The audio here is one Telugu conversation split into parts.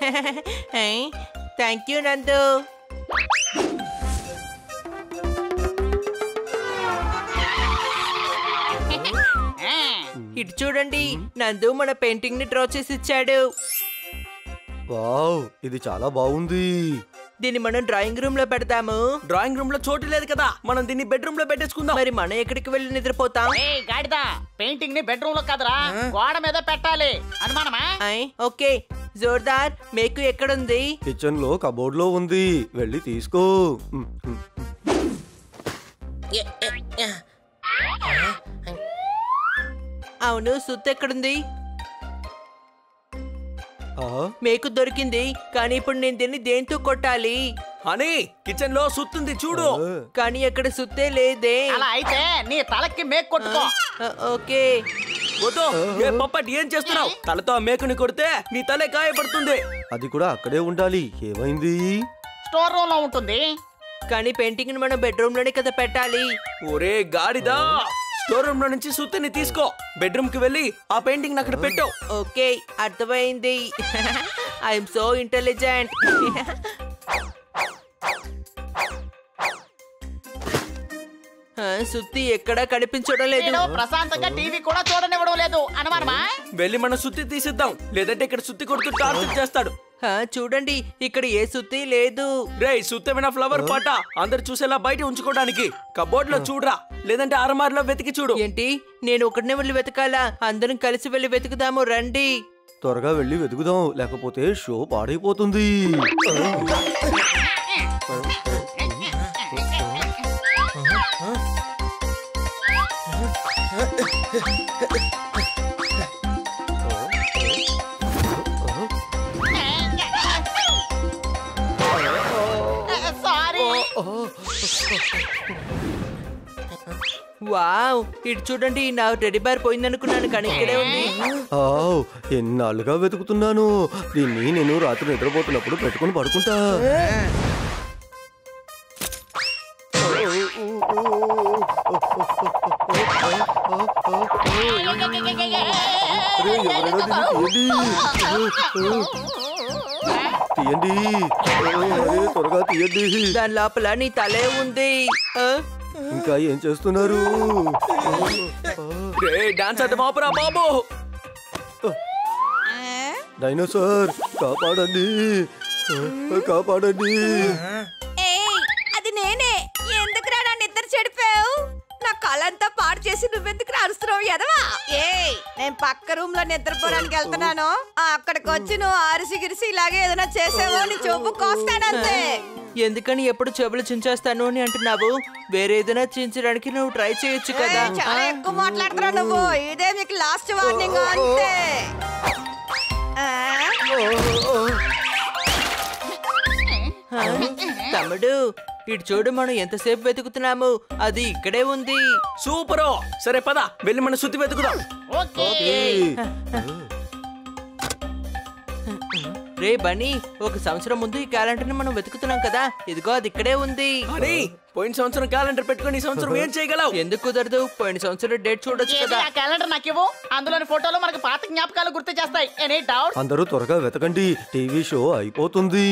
థ్యాంక్ యూ నందు ఇటు చూడండి నందు మన పెయింటింగ్ ని డ్రా చేసి ఇచ్చాడు వావ్ ఇది చాలా బాగుంది దీన్ని మనం డ్రాయింగ్ రూమ్ లో పెడతాము డ్రాయింగ్ రూమ్ లో చోటు లేదు కదా మనం దీన్ని బెడ్రూమ్ లో పెట్టేసుకుందాం మరి మనం ఎక్కడికి వెళ్ళి నిద్రపోతాం ఏయ్ గాడిద పెయింటింగ్ ని బెడ్రూమ్ లో కదరా గోడ మీద పెట్టాలి అనుమానమా ఐ, ఓకే జోర్దార్ మేకు ఎక్కడుంది కిచెన్ లో కబోర్డ్ లో ఉంది వెళ్ళి తీసుకో ఉమ్, ఉమ్. అవును సుత్తు ఎక్కడుంది ఆ, మేకు దొరికింది కానీ ఇప్పుడు నేను దీన్ని దేంతో కొట్టాలి అని కిచెన్ లో సుత్తుంది చూడు ఆ. కానీ అక్కడ సుత్తే లేదే అలా అయితే నీ తలకి మేక్ కొట్టుకో ఆ, ఓకే వద్దు ఏ పప్పటి ఏం చేస్తున్నావు తలతో ఆ మేకుని కొడితే నీ తలే గాయపడుతుంది అది కూడా అక్కడే ఉండాలి ఏమైంది స్టోర్ రూమ్ లో ఉంటుంది కానీ పెయింటింగ్ మనం బెడ్రూమ్ లోనే కదా పెట్టాలి ఒరే గాడిదా స్టోర్ రూమ్ లో నుంచి సుత్తిని తీసుకో బెడ్రూమ్ కి వెళ్ళి ఆ పెయింటింగ్ అక్కడ పెట్టు ఓకే అర్థమైంది ఐఎమ్ సో ఇంటెలిజెంట్ సుత్తి ఎక్కడా కనిపించడం లేదు వీడు ప్రశాంతంగా టీవీ కూడా చూడనివ్వడం లేదు అనుమానమా వెళ్ళి మన సుత్తి తీసిద్దాం లేదంటే ఇక్కడ సుత్తి కొడుతూ టార్చర్ చేస్తాడు ఆ, చూడండి ఇక్కడ ఏ సుత్తి లేదు రేయ్ సుత్తమైన ఫ్లవర్ పాట అందరు చూసేలా బయట ఉంచుకోవడానికి కబోర్డ్ లో చూడరా లేదంటే అరమార్లో వెతికి చూడు ఏంటి నేను ఒకటినే వెళ్ళి వెతకాలా అందరం కలిసి వెళ్ళి వెతుకుదాము రండి త్వరగా వెళ్ళి వెతుకుదాం లేకపోతే షో పాడైపోతుంది సారీ వావ్ ఇటు చూడండి నా టెడ్డి బేర్ పోయిందనుకున్నాను కానీ ఇక్కడే ఉంది ఆవ్, ఎన్నాళ్ళుగా వెతుకుతున్నాను దీన్ని నేను రాత్రి నిద్రపోతున్నప్పుడు పెట్టుకుని పడుకుంటా అరే, ఎవరైనా దీన్ని తీయండి తీయండి అరే, త్వరగా తీయండి దాని లోపల నీ తలే ఉంది ఆ? ఇంకా ఏం చేస్తున్నారు రేయ్ డాన్స్ అంటే మాపురా బాబు డైనోసార్ కాపాడండి కాపాడండి ఏయ్ అది నేనే ఎందుకురా నా నిద్ర చెడిపావు నా కళ్ళంతా పాడు చేసి నువ్వెందుకు అరుస్తున్నావు ఎదవా ఏయ్ నేను పక్క రూమ్ లో నిద్రపోవడానికి వెళ్తున్నాను ఆ, అక్కడికి వచ్చి నువ్వు ఆరిసి గిరిసి ఇలాగే ఏదైనా చేసావో నీ చూపు కోస్తానంతే ఎందుకని ఎప్పుడు చెవులు చించేస్తాను అని అంటున్నావు వేరే ఏదైనా చించడానికి నువ్వు ట్రై చేయొచ్చు కదా ఏయ్, చాలా ఆ? ఎక్కువ మాట్లాడుతున్నావు నువ్వు ఇదే మీకు లాస్ట్ వార్నింగ్ అంతే ఆ? ఆ? తమ్ముడు ఇటు చూడు మనం ఎంతసేపు వెతుకుతున్నాము అది ఇక్కడే ఉంది సూపరో సరే పద వెళ్ళి మన సుత్తి వెతుకుదాం ఓకే రే బన్నీ ఒక సంవత్సరం ముందు ఈ క్యాలెండర్ ని మనం వెతుకుతున్నాం కదా ఇదిగో అది ఇక్కడే ఉంది అని పోయిన సంవత్సరం క్యాలెండర్ పెట్టుకొని ఈ సంవత్సరం ఏం చేయగలవు ఎందుకు కుదరదు పోయిన సంవత్సరం డేట్ చూడొచ్చు ఏది కదా ఆ క్యాలెండర్ నాకు ఇవ్వు అందులోని ఫోటోలు మనకు పాత జ్ఞాపకాలు గుర్తు చేస్తాయి ఎనీ డౌట్ అందరూ త్వరగా వెతకండి టీవీ షో అయిపోతుంది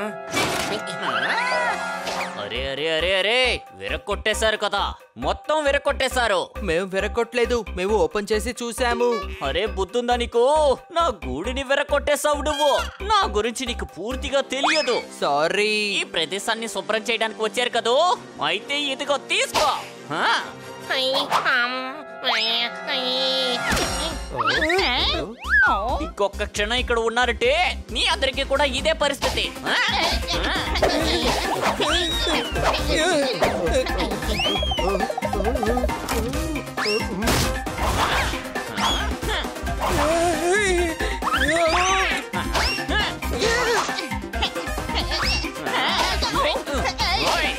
అరే అరే అరే అరే విరక్కొట్టేశారు కదా మొత్తం విరక్కొట్టేశారు మేము విరగొట్టలేదు మేము ఓపెన్ చేసి చూసాము అరే బుద్ధుందా నీకు నా గూడిని విరక్కొట్టేశావు నువ్వు నా గురించి నీకు పూర్తిగా తెలియదు సారీ ఈ ప్రదేశాన్ని శుభ్రం చేయడానికి వచ్చారు కదూ అయితే ఇదిగో తీసుకో ఆ? ఇంకొక క్షణం ఇక్కడ ఉన్నారంటే మీ అందరికీ కూడా ఇదే పరిస్థితి ఆ? ఆ? ఓయ్!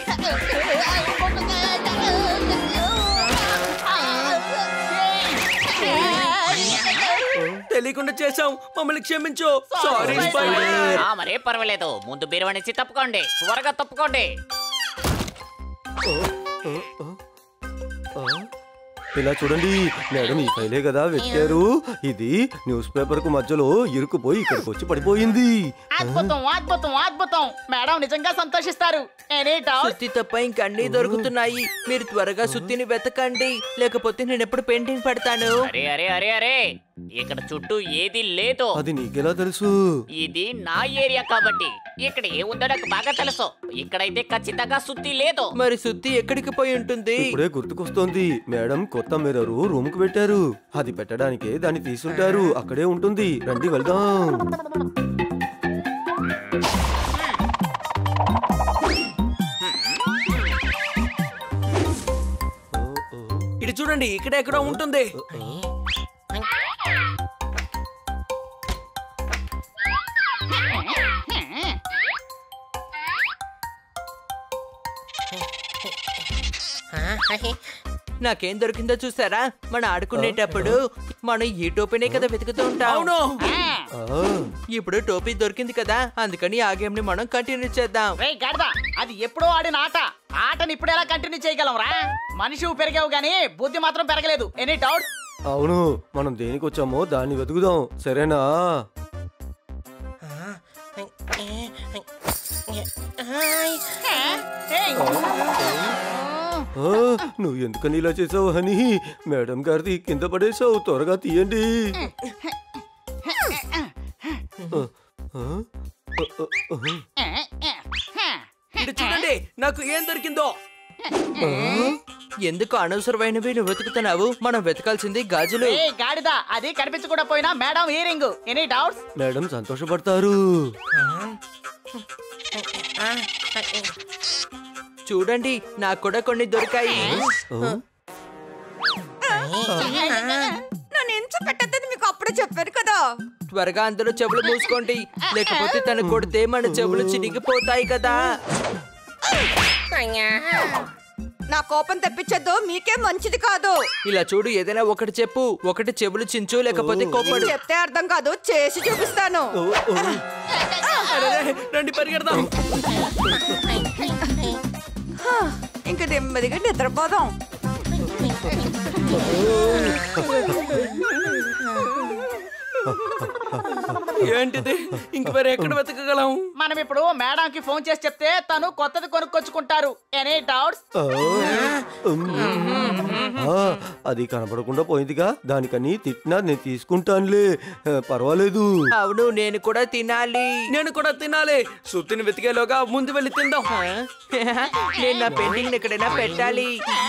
తెలియకుండా చేసాం మమ్మల్ని క్షమించు సారీ స్పైడర్ ఆ, మరే పర్వాలేదు ముందు బీరువాణించి తప్పుకోండి త్వరగా తప్పుకోండి ఇలా చూడండి మేడం ఈ ఫైలే కదా వెతికారు ఇది న్యూస్ పేపర్ కు మధ్యలో ఇరుక్కుపోయి ఇక్కడికి వచ్చి పడిపోయింది అద్భుతం అద్భుతం అద్భుతం మేడం నిజంగా సంతోషిస్తారు ఎనీ డౌట్ సుత్తి తప్ప ఇంక అన్ని దొరుకుతున్నాయి మీరు త్వరగా సుత్తిని వెతకండి లేకపోతే నేను ఎప్పుడు పెయింటింగ్ పెడతాను అరే అరే అరే అరే ఇక్కడ చుట్టూ ఏది లేదు అది నీకెలా తెలుసు ఇది నా ఏరియా కాబట్టి ఇక్కడ ఏముందో నాకు బాగా తెలుసు ఇక్కడైతే ఖచ్చితంగా సుత్తి లేదు మరి సుత్తి ఎక్కడికి పోయి ఉంటుంది ఇప్పుడే గుర్తుకొస్తోంది మేడం కొత్త మిర్రరు రూమ్ కు పెట్టారు అది పెట్టడానికే దాన్ని తీసుంటారు అక్కడే ఉంటుంది రండి వెళ్దాం ఇటు చూడండి ఇక్కడ ఎక్కడో ఉంటుంది నాకేం దొరికిందో చూసారా మనం ఆడుకునేటప్పుడు మనం ఈ టోపీనే కదా వెతుకుతూ ఉంటాం అవును ఆ, ఇప్పుడు టోపీ దొరికింది కదా అందుకని ఆ గేమ్ ని మనం కంటిన్యూ చేద్దాం రే గడద అది ఎప్పుడో ఆడిన ఆట ఆటని ఇప్పుడు ఎలా కంటిన్యూ చేయగలం రా మనిషి పెరిగావు గానీ బుద్ధి మాత్రం పెరగలేదు ఎనీ డౌట్ అవును మనం దేనికి వచ్చామో దాన్ని వెతుకుదాం సరేనా ఆ, నువ్వు ఎందుకని ఇలా చేసావు అని మేడం గారిది కింద పడేసావు త్వరగా తీయండి ఆ, ఆ, ఆ, ఆ. ఇటు చూడండి నాకు ఏం దొరికిందో ఎందుకు అనవసరమైనవి నువ్వు వెతుకుతున్నావు మనం వెతకాల్సింది గాజులు ఏ గాడిద అది కనిపించకుండా పోయినా madam earring any doubts madam సంతోషపడతారు చూడండి నాకు కూడా కొన్ని దొరికాయి ఆ, నన్ను ఎంచ పెట్టద్దని మీకు అప్పుడే చెప్పారు కదా త్వరగా అందరూ చెవులు మూసుకోండి లేకపోతే తను కొడితే మన చెవులు చినిగిపోతాయి కదా నా కోపం తెప్పించద్దు మీకే మంచిది కాదు ఇలా చూడు ఏదైనా ఒకటి చెప్పు ఒకటి చెవులు చించు లేకపోతే కోపడు చెప్తే అర్థం కాదు చేసి చూపిస్తాను ఓ, ఓ. అరెరే, రండి పరిగెడదాం హా, ఇంక నెమ్మదిగా నిద్రపోదాం ఏంటిది ఇంక మరి ఎక్కడ వెతకగలం మనం ఇప్పుడు మేడం కి ఫోన్ చేసి చెప్తే తను కొత్తది కొనుక్కొచ్చుకుంటారు ఎనీ డౌట్స్ ఆ, ఉమ్. ఆ, అది కనపడకుండా పోయిందిగా దానికని తిట్టినా నేను తీసుకుంటానులే ఆ, పర్వాలేదు అవును నేను కూడా తినాలి నేను కూడా తినాలి సుత్తిని వెతికేలోగా ముందు వెళ్ళి తిందాం ఆ? నేను నా పెయింటింగ్ ఎక్కడైనా పెట్టాలి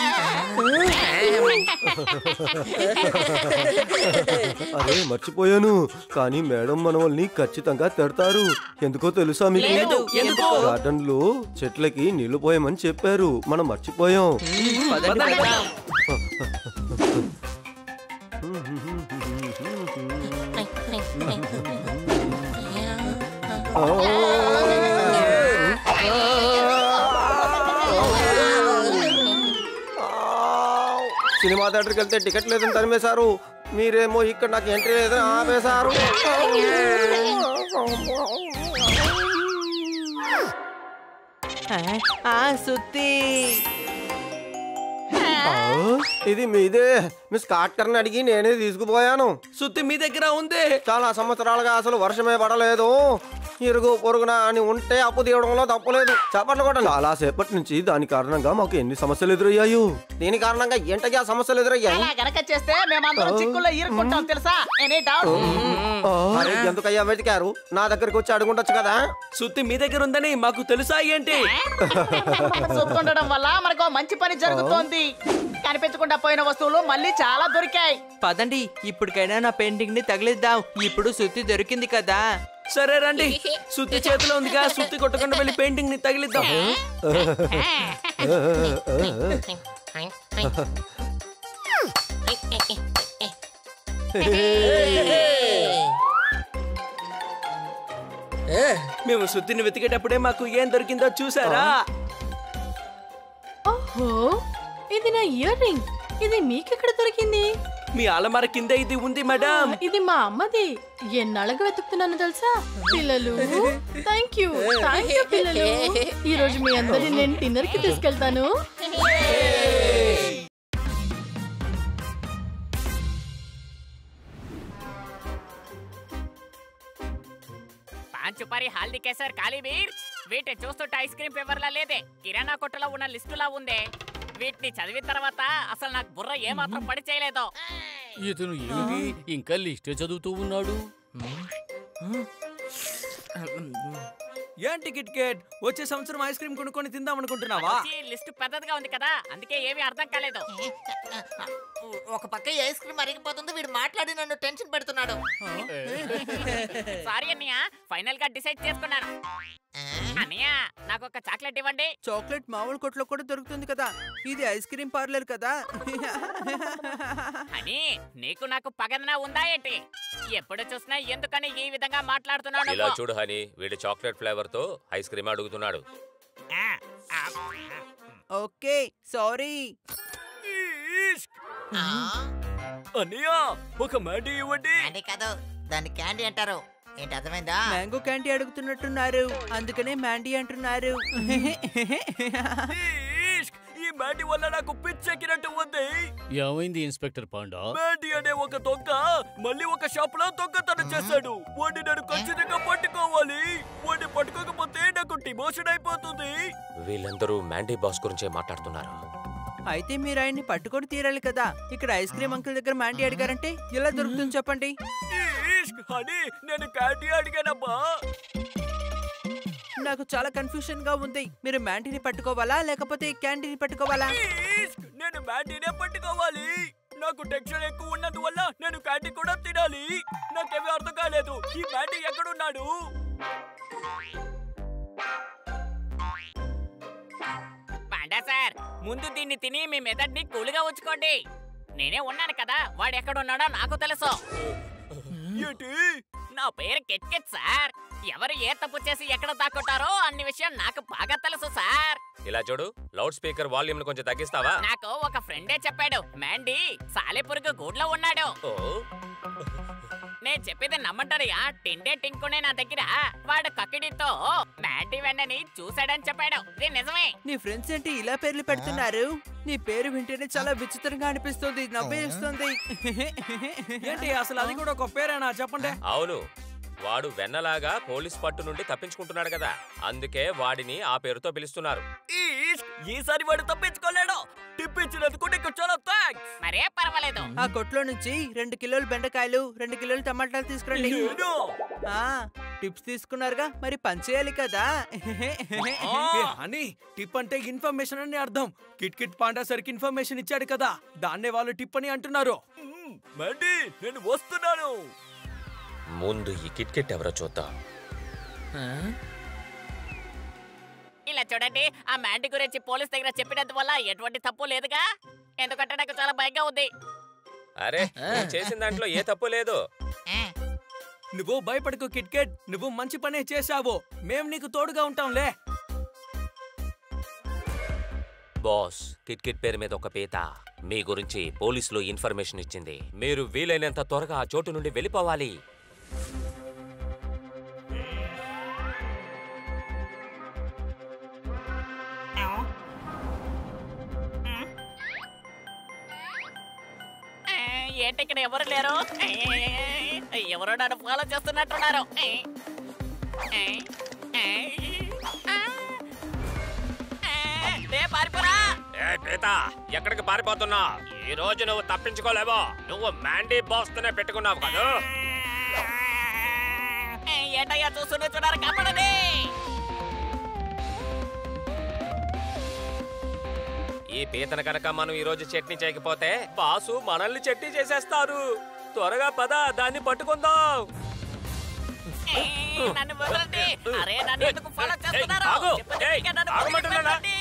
అరే మర్చిపోయాను కానీ మేడం మనవల్ని ఖచ్చితంగా తిడతారు ఎందుకో తెలుసా మీకు లేదు, ఎందుకు? గార్డెన్ లో చెట్లకి నీళ్లు పోయమని చెప్పారు మనం మర్చిపోయాం పదండి వెళ్దాం. సినిమా థియేటర్కి వెళ్తే టికెట్ లేదని తరిమేశారు మీరేమో ఇక్కడ నాకు ఎంట్రీ లేదని ఆపేశారు ఆ, ఆ సుత్తి ఆ, ఇది మీదే మిస్ కాట్కర్ని అడిగి నేనే తీసుకుపోయాను సుత్తి మీ దగ్గర ఉంది చాలా సంవత్సరాలుగా అసలు వర్షమే పడలేదు ఇరుగు పొరుగున అని ఉంటే అప్పు తీయడంలో తప్పలేదు చెప్పట్లు కూడా చాలా సేపటి నుంచి దాని కారణంగా మాకు ఎన్ని సమస్యలు ఎదురయ్యాయి దీని కారణంగా ఏంటగా ఆ సమస్యలు ఎదురయ్యాయి అలా గనక చేస్తే మేమందరం చిక్కుల్లో ఇరుక్కుంటాం తెలుసా ఎనీ డౌట్ ఆ, అరే, ఎందుకయ్యా వెతికారు నా దగ్గరికి వచ్చి అడుగుంటచ్చు కదా సుత్తి మీ దగ్గర ఉందని మాకు తెలుసా ఏంటి సొత్తుండడం వల్ల మనకు మంచి పని జరుగుతోంది కనిపించకుండా పోయిన వస్తువులు మళ్ళీ చాలా దొరికాయి పదండి ఇప్పటికైనా నా పెయింటింగ్ ని తగిలిద్దాం ఇప్పుడు సుత్తి దొరికింది కదా సరే రండి సుత్తి చేతిలో ఉందిగా సుత్తి కొట్టకుండా వెళ్ళి పెయింటింగ్ ని తగిలిద్దాం మేము సుత్తిని వెతికేటప్పుడే మాకు ఏం దొరికిందో చూసారా ఓహో ఇది నా ఇయర్ రింగ్ ఇది మీకెక్కడ దొరికింది మీ అలమార కింద ఇది ఉంది మేడం ఇది మా అమ్మది ఎన్నాళ్ళగా వెతుకుతున్నాను తెలుసా పిల్లలు థ్యాంక్ యూ థ్యాంక్ యూ పిల్లలు ఈ రోజు మీ అందరిని నేను డిన్నర్ కి తీసుకెళ్తాను కాంచుపారి హల్దీ కేసర్ కాళీ బీర్ వీటిని చూస్తుంటే ఐస్ క్రీమ్ ఫ్లేవర్ లా లేదే కిరాణా కొట్టులో ఉన్న లిస్టులా ఉందే వీటిని చదివిన తర్వాత అసలు నాకు బుర్ర ఏమాత్రం పడి చేయలేదు ఇతను ఏమిటి ఇంకా లిస్టే చదువుతూ ఉన్నాడు ఏంటి కిట్ కేట్ వచ్చే సంవత్సరం ఐస్ క్రీమ్ కొనుక్కొని తిందాం అనుకుంటున్నావా వచ్చి లిస్టు పెద్దదిగా ఉంది కదా అందుకే ఏమీ అర్థం కాలేదు ఒక పక్క ఈ ఐస్ క్రీమ్ అరిగిపోతుంది వీడు మాట్లాడి నన్ను టెన్షన్ పెడుతున్నాడు సారీ అన్నయ్య ఫైనల్ గా డిసైడ్ చేసుకున్నాను అన్నయ్య నాకు ఒక చాక్లెట్ ఇవ్వండి చాక్లెట్ మామూలు కొట్లో కూడా దొరుకుతుంది కదా ఇది ఐస్ క్రీమ్ పార్లర్ కదా అని నీకు నాకు పగదన ఉందా ఏంటి ఎప్పుడు చూసినా ఎందుకని ఈ విధంగా మాట్లాడుతున్నావు ఇలా నువ్వు? చూడు హనీ వీడి చాక్లెట్ ఫ్లేవర్ తో ఐస్ క్రీమ్ అడుగుతున్నాడు ఆ, ఆ, ఓకే సారీ అన్నయ్య ఒక మ్యాడీ ఇవ్వండి క్యాండీ కాదు దాన్ని క్యాండీ అంటారు ఏంటి అర్థమైందా మ్యాంగో క్యాంటీ అడుగుతున్నట్టున్నారు అందుకనే మ్యాండీ అంటున్నారు ఈష్క్! ఈ మ్యాడీ వల్ల నాకు పిచ్చెక్కినట్టు ఉంది ఏమైంది ఇన్స్పెక్టర్ పాండా మ్యాడీ అనే ఒక దొంగ మళ్ళీ ఒక షాప్ లో దొంగతనం చేశాడు వాడిని నేను ఖచ్చితంగా పట్టుకోవాలి వాడిని పట్టుకోకపోతే నాకు డిమోషన్ అయిపోతుంది వీళ్ళందరూ మ్యాండీ బాస్ గురించే మాట్లాడుతున్నారు అయితే మీరు ఆయన్ని పట్టుకొని తీరాలి కదా ఇక్కడ ఐస్ క్రీమ్ అంకుల్ దగ్గర మ్యాండీ అడిగారంటే ఎలా దొరుకుతుంది చెప్పండి ఈష్క్! అని నేను క్యాండీ అడిగానమ్మా నాకు చాలా కన్ఫ్యూషన్ గా ఉంది మీరు మ్యాండీని పట్టుకోవాలా లేకపోతే క్యాండీని పట్టుకోవాలా ఈష్క్! నేను మ్యాండీనే పట్టుకోవాలి నాకు టెన్షన్ ఎక్కువ ఉన్నందువల్ల నేను క్యాండీ కూడా తినాలి నాకేమీ అర్థం కాలేదు ఈ మ్యాండీ ఎక్కడున్నాడు పాండా సార్ ముందు దీన్ని తిని మీ మెదడుని కూలుగా ఉంచుకోండి నేనే ఉన్నాను కదా వాడు ఎక్కడున్నాడో నాకు తెలుసు ఏంటి నా పేరు కెట్కెట్ సార్ ఎవరు ఏ తప్పు చేసి ఎక్కడ దాక్కుంటారో అన్ని విషయం నాకు బాగా తెలుసు సార్ ఇలా చూడు లౌడ్ స్పీకర్ వాల్యూమ్ కొంచెం తగ్గిస్తావా నాకు ఒక ఫ్రెండే చెప్పాడు మ్యాండీ సాలెపురుగు గూడ్లో ఉన్నాడు ఓ నేను చెప్పేది నమ్మంటారియా టిండే టింకునే నా దగ్గర వాడు కక్కిడితో మ్యాండీ వెన్నని చూశాడని చెప్పాడు ఇది నిజమే నీ ఫ్రెండ్స్ ఏంటి ఇలా పేర్లు పెడుతున్నారు నీ పేరు వింటేనే చాలా విచిత్రంగా అనిపిస్తుంది నవ్వేస్తుంది ఏంటి అసలు అది కూడా ఒక పేరేనా చెప్పండి అవును వాడు వెన్నలాగా పోలీస్ పట్టు నుండి తప్పించుకుంటున్నాడు కదా అందుకే వాడిని ఆ పేరుతో పిలుస్తున్నారు ఈష్క్! ఈసారి వాడు తప్పించుకోలేడు టిప్ ఇచ్చినందుకు నీకు చాలా థ్యాంక్స్ మరే పర్వాలేదు ఆ కొట్లో నుంచి రెండు కిలోలు బెండకాయలు రెండు కిలోలు టమాటాలు తీసుకురండి నేను ఆ టిప్స్ తీసుకున్నారుగా మరి పనిచేయాలి కదా ఏ, అని టిప్ అంటే ఇన్ఫర్మేషన్ అని అర్థం కిట్ కిట్ పాండా సరికి ఇన్ఫర్మేషన్ ఇచ్చాడు కదా దాన్నే వాళ్ళు టిప్ అని అంటున్నారు మ్మ్, మండి నేను వస్తున్నాను ముందు ఈ కిట్ కిట్ ఎవరో చూద్దాం ఇలా చూడండి ఆ మ్యాండీ గురించి పోలీస్ దగ్గర చెప్పినందువల్ల ఎటువంటి తప్పు లేదుగా ఎందుకంటే నాకు చాలా భయంగా ఉంది అరే నువ్వు చేసిన దాంట్లో ఏ తప్పు లేదు నువ్వు భయపడకు కిట్ కిట్ నువ్వు మంచి పనే చేశావు మేం నీకు తోడుగా ఉంటాంలే బాస్ కిట్ కిట్ పేరు మీద ఒక పీత మీ గురించి పోలీసులు ఇన్ఫర్మేషన్ ఇచ్చింది మీరు వీలైనంత త్వరగా ఆ చోటు నుండి వెళ్ళిపోవాలి ఆ, ఏంటి ఇక్కడ ఎవరు లేరు ఎవరో నన్ను ఫాలో చేస్తున్నట్టున్నారు ఆ, ఆ, ఆ, ఆ, రే పారిపోరా ఏ పీత ఎక్కడికి పారిపోతున్నా ఈ రోజు నువ్వు తప్పించుకోలేవో నువ్వు మ్యాండీ బాస్ తోనే పెట్టుకున్నావు కదా ఆ, ఏంటయ్యా చూస్తున్నా చూడారు కాపాడది ఈ పీతన కనుక మనం ఈ రోజు చట్నీ చేయకపోతే బాసు మనల్ని చట్నీ చేసేస్తారు త్వరగా పద దాన్ని పట్టుకుందాం ఏ, నన్ను వదలండి అరే నన్ను ఎందుకు ఫాలో చేస్తున్నారు ఆగు. చెప్పండి, ఏయ్, ఇంకా నన్ను ఆగమంటున్నానా? వదిలిపెట్టండి.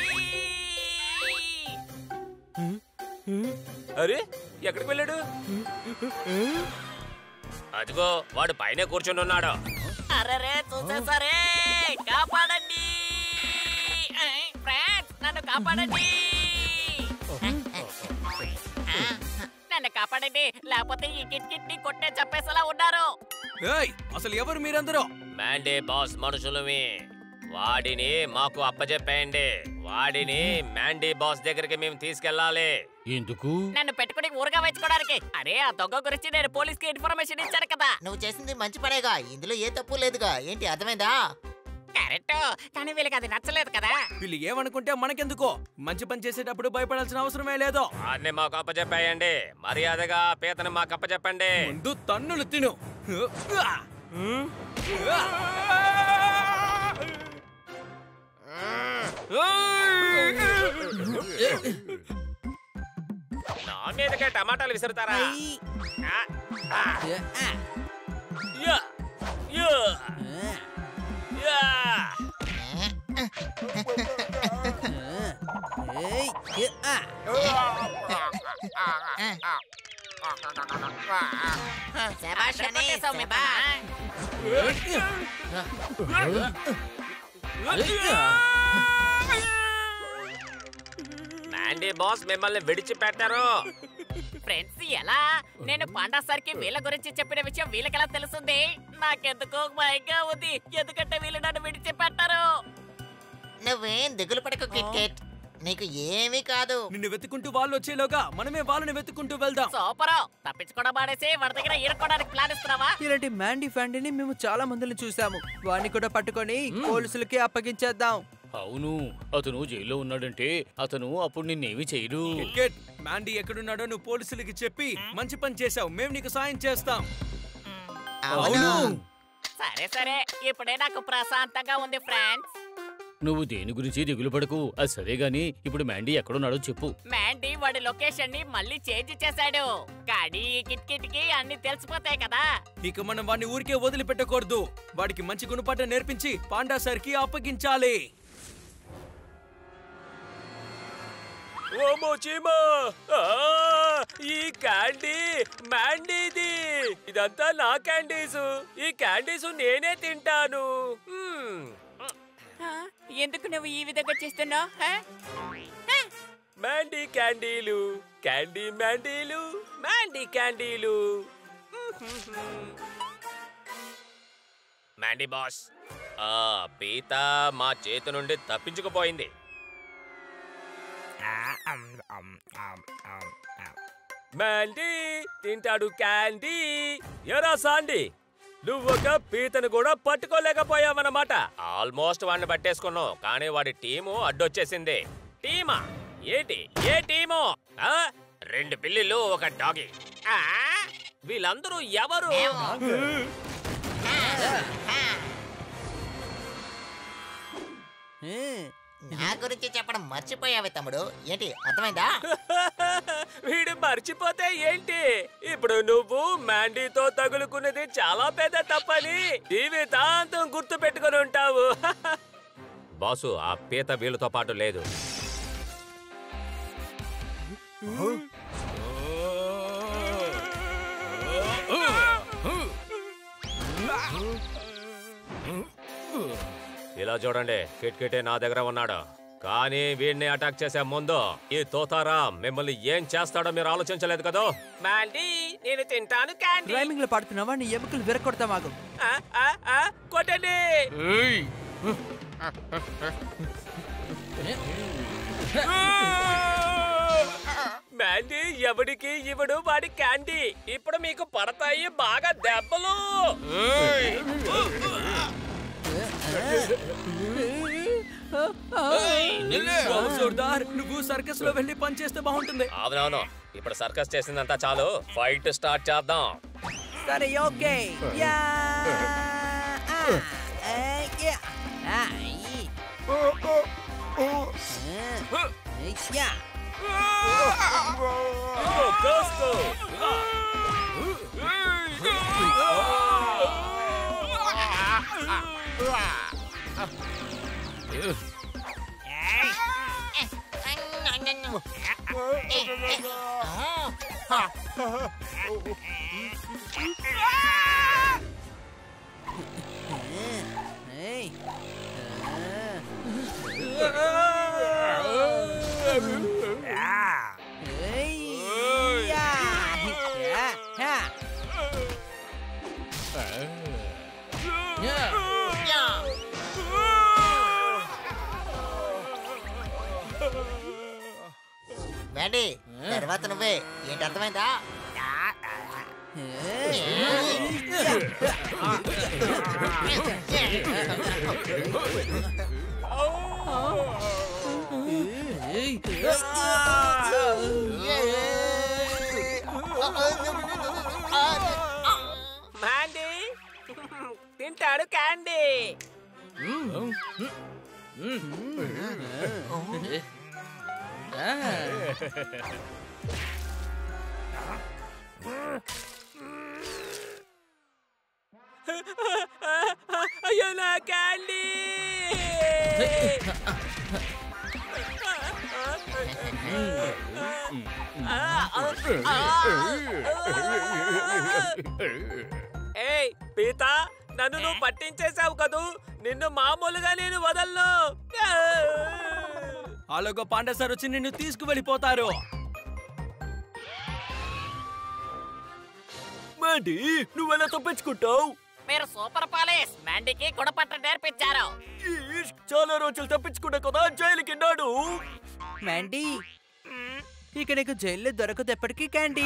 అరే ఎక్కడికి వెళ్ళాడు అదిగో వాడు పైన కూర్చుని ఉన్నాడు అరెరే చూసేసరే కాపాడండి ఏయ్, ఫ్రెండ్స్ నన్ను కాపాడండి నన్ను కాపాడండి లేకపోతే ఈ కిట్ కిట్ ని కొట్టే చెప్పేసేలా ఉన్నారు ఏయ్ అసలు ఎవరు మీరందరూ మ్యాండే బాస్ మనుషులమే వాడిని మాకు అప్పచెప్పేయండి వాడిని మ్యాండీ బాస్ దగ్గరికి మేము తీసుకెళ్ళాలి ఎందుకు నన్ను పెట్టుకుని ఊరుగా వేసుకోవడానికి అరే ఆ దొంగ గురించి నేను పోలీస్ కి ఇన్ఫర్మేషన్ ఇచ్చాను కదా నువ్వు చేసింది మంచి పనేగా ఇందులో ఏ తప్పు లేదుగా ఏంటి అర్థమైందా కరెక్ట్ కానీ వీళ్ళకి అది నచ్చలేదు కదా వీళ్ళు ఏమనుకుంటే మనకెందుకో మంచి పని చేసేటప్పుడు భయపడాల్సిన అవసరమే లేదు అన్ని మాకు అప్పచెప్పాయండి మర్యాదగా పీతను మాకు అప్పచెప్పండి ముందు తన్నులు తిను నా మీదకే టమాటాలు విసురుతారా ఆ, ఆ. Yeah, yeah, yeah. శభాష్ అని, కొట్టేశావు మీ శభాష్. మ్యాండీ బాస్ మిమ్మల్ని విడిచిపెట్టారు ఫ్రెండ్స్ ఎలా నేను పాండా సార్ కి వీళ్ళ గురించి చెప్పిన విషయం వీళ్ళకెలా తెలుస్తుంది నాకెందుకో భయంగా ఉంది ఎందుకంటే వీళ్ళు నన్ను విడిచిపెట్టారు నువ్వేం దిగులు పడకు కిట్ కిట్ నీకు ఏమీ కాదు నిన్ను వెతుకుంటూ వాళ్ళు వచ్చేలోగా మనమే వాళ్ళని వెతుకుంటూ వెళ్దాం సూపర్ తప్పించుకోవడం మానేసి వాడి దగ్గర ఇరుక్కోవడానికి ప్లాన్ ఇస్తున్నావా ఇలాంటి మ్యాండీ ఫ్యాండీని మేము చాలా మందిని చూసాము వాడిని కూడా పట్టుకొని పోలీసులకి అప్పగించేద్దాం అవును అతను జైల్లో ఉన్నాడంటే అతను అప్పుడు నిన్నేమి చేయడు కిట్ మ్యాండీ ఎక్కడున్నాడో నువ్వు పోలీసులకి చెప్పి మంచి పని చేసావు మేము నీకు సాయం చేస్తాం అవును సరే సరే ఇప్పుడే నాకు ప్రశాంతంగా ఉంది ఫ్రెండ్స్ నువ్వు దేని గురించి దిగులు పడకు అది సరే గాని ఇప్పుడు మ్యాండీ ఎక్కడున్నాడో చెప్పు మ్యాండీ వాడి లొకేషన్ ని మళ్ళీ చేంజ్ చేశాడు కానీ కిట్ కిట్ కి అన్ని తెలిసిపోతాయి కదా ఇక మనం వాడిని ఊరికే వదిలిపెట్టకూడదు వాడికి మంచి గుణపాఠం నేర్పించి పాండా సార్ కి అప్పగించాలి ఓమో చీమా ఆ, ఈ క్యాండీ మ్యాండీది ఇదంతా నా క్యాండీస్ ఈ క్యాండీస్ నేనే తింటాను మ్మ్. ఎందుకు నువ్వు ఈ విధంగా చేస్తున్నావు మ్యాండీ క్యాండీలు క్యాండీ మ్యాండీలు మ్యాండీ క్యాండీలు మ్యాండీ బాస్ ఆ పీత మా చేతి నుండి తప్పించుకుపోయింది మ్యాండీ తింటాడు క్యాండీ ఎరా సాండి నువ్వొక పీతను కూడా పట్టుకోలేకపోయావన్నమాట ఆల్మోస్ట్ వాడిని పట్టేసుకున్నావు కానీ వాడి టీము అడ్డొచ్చేసింది టీమా ఏంటి ఏ టీము ఆ? రెండు పిల్లిలు ఒక డాగి ఆ? వీళ్ళందరూ ఎవరు నా గురించి చెప్పడం మర్చిపోయావే తమ్ముడు ఏంటి అర్థమైందా వీడు మర్చిపోతే ఏంటి ఇప్పుడు నువ్వు మ్యాండీతో తగులుకున్నది చాలా పెద్ద తప్పని జీవితాంతం గుర్తు పెట్టుకుని ఉంటావు బాసు ఆ పీత వీళ్ళతో పాటు లేదు ఇలా చూడండి కిట్కిటే నా దగ్గర ఉన్నాడు కానీ వీడిని అటాక్ చేసే ముందు ఈ తోతారా మిమ్మల్ని ఏం చేస్తాడో మీరు ఆలోచించలేదు కదా మ్యాండీ నేను తింటాను క్యాండీ డ్రైవింగ్ లో పడుతున్నావా నీ ఎముకలు విరగొడతా మాకు ఆ, ఆ, ఆ, కొట్టండి మ్యాండీ ఎవడికి ఇవ్వడు వాడి క్యాండీ ఇప్పుడు మీకు పడతాయి బాగా దెబ్బలు బాబు జోర్దార్ నువ్వు సర్కస్ లో వెళ్ళి పని చేస్తే బాగుంటుంది అవునవును ఇప్పుడు సర్కస్ చేసిందంతా చాలు ఫైట్ స్టార్ట్ చేద్దాం సరే ఓకే యా ఆ, ఆ, యా. ఆ, ఈ. ఆ, యా. ఇదిగో, కోసుకో. ఏయ్. ఏయ్. యా. యా. యా. మ్యాండీ తర్వాత నువ్వే ఏంటి అర్థమైందా మ్యాండీ తింటాడు క్యాండీ అయ్యో నా క్యాండీ ఏయ్ పీత నన్ను నువ్వు పట్టించేశావు కదూ నిన్ను మామూలుగా నేను వదలను అలాగో పాండా సార్ వచ్చి నిన్ను తీసుకువెళ్ళిపోతారు మాండి నువ్వెలా తప్పించుకుంటావు మీరు సూపర్ పోలీస్ మ్యాండీకి గుణపట్ట నేర్పించారు చాలా రోజులు తప్పించుకున్నా కదా జైలుకి నాడు మ్యాండీ ఇక నీకు జైల్లో దొరకదు ఎప్పటికీ క్యాండీ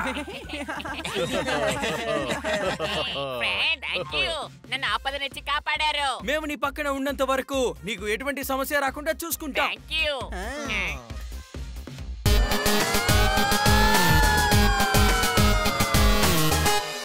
ఫ్రెండ్ థ్యాంక్ యూ నన్ను ఆపద నుంచి కాపాడారు మేము నీ పక్కన ఉన్నంత వరకు నీకు ఎటువంటి సమస్య రాకుండా చూసుకుంటాం థ్యాంక్ యూ